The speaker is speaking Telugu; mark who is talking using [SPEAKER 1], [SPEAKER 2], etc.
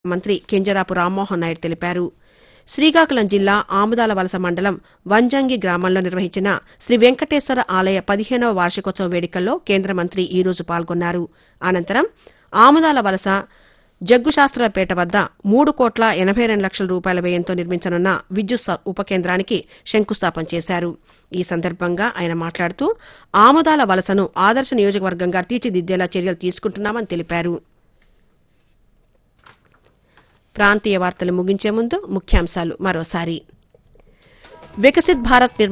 [SPEAKER 1] మంత్రి కింజరాపు రామ్మోహన్ నాయుడు తెలిపారు శ్రీకాకుళం జిల్లా ఆముదాల వలస మండలం వంజంగి గ్రామంలో నిర్వహించిన శ్రీ వెంకటేశ్వర ఆలయ పదిహేనవ వార్షికోత్సవ వేడుకల్లో కేంద్ర మంత్రి ఈ రోజు పాల్గొన్నారు అనంతరం ఆముదాల వలస జగ్గుశాస్త్రాలపేట వద్ద మూడు కోట్ల ఎనభై రెండు లక్షల రూపాయల వ్యయంతో నిర్మించనున్న విద్యుత్ స- ఉప కేంద్రానికి శంకుస్థాపన చేశారు ఈ సందర్భంగా ఆయన మాట్లాడుతూ ఆముదాల వలసను ఆదర్శ నియోజకవర్గంగా తీర్చిదిద్దేలా చర్యలు తీసుకుంటున్నామని తెలిపారు ప్రాంతీయ వార్తలు ముగించే ముందు ముఖ్యాంశాలు మరోసారి వికసిత్ భారత్ నిర్మాణ